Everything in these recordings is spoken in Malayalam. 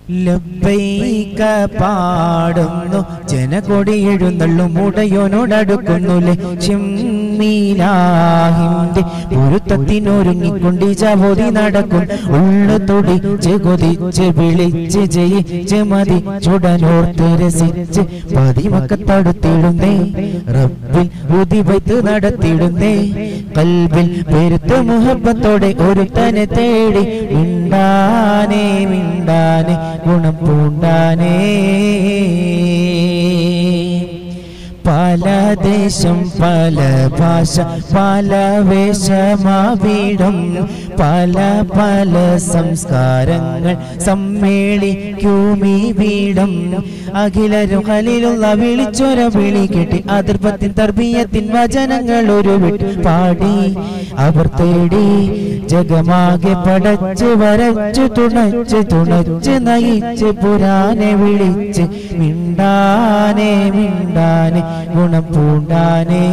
ലബ്ബൈക പാടുന്നു ജനകൊടി എഴുന്നള്ളും ഉടയോനോടടുക്കുന്നു ലക്ഷ്മീലാഹിന്റെ പൊരുത്തത്തിനൊരുങ്ങിക്കൊണ്ട് ജാവോതി നടക്കും ഉള്ളു തൊടിച്ച് കൊതിച്ച് വിളിച്ച് ജയിച്ച് മതി ചുടനോർത്ത് രസിച്ച് പതിമക്കത്തടുത്തിടുന്നേ റബ്ബിൽ ഉതിവൈത്ത് നടത്തിയിടുന്നേ കൽബിൽ പെരുത്ത മുഹബത്തോടെ ഒരുത്തനെ തേടി മിണ്ടാനേ മിണ്ടാനേ ഗുണം പൂണ്ടാനേ പല ദേശം പല ഭാഷ പല വേഷമാവിടം പല പല സംസ്കാരങ്ങൾ സമ്മേളിക്കുമീ വീടം അഖിലരും ഖലീലുള്ള വിളിച്ചൊര വിളി കെട്ടി അതിർപ്പത്തിൻ തർബീയത്തിൻ വചനങ്ങൾ ഒരു വിട്ട് പാടി അവർ തേടി ജഗമാകെ പടച്ച് വരച്ച് തുണച്ച് തുണച്ച് നയിച്ച് പുരാനെ വിളിച്ച് മിണ്ടാനെ മിണ്ടാനെ ഗുണം പൂണ്ടാനേ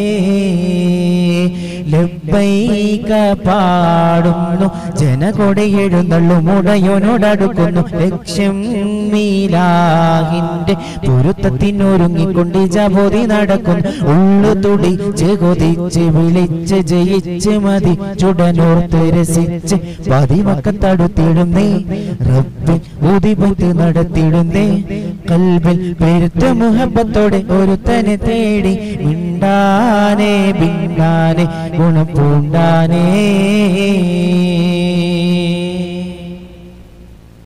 ലബ്ബൈക പാടുന്നു ജനകൊടെ എഴുന്നള്ളും ഉടയോനോടടുക്കുന്നു ലക്ഷ്യം മീലാഹിന്റെ പൊരുത്തത്തിനൊരുങ്ങിക്കൊണ്ട് ജബോധി നടക്കുന്നു ഉള്ളു തുടിച്ച് കൊതിച്ച് വിളിച്ച് ജയിച്ച് മതി ചുടനോർത്ത് രസിച്ച് പതിമക്കത്തടുത്തിടുന്നേ റബ്ബിൽ ഊതിപത്ത് നടത്തിയിടുന്നേ കൽബിൽ പെരുത്ത മുഹബത്തോടെ ഒരുത്തനെ തേടി മിണ്ടാനേ ബിണ്ടാനേ ഗുണം പൂണ്ടാനേ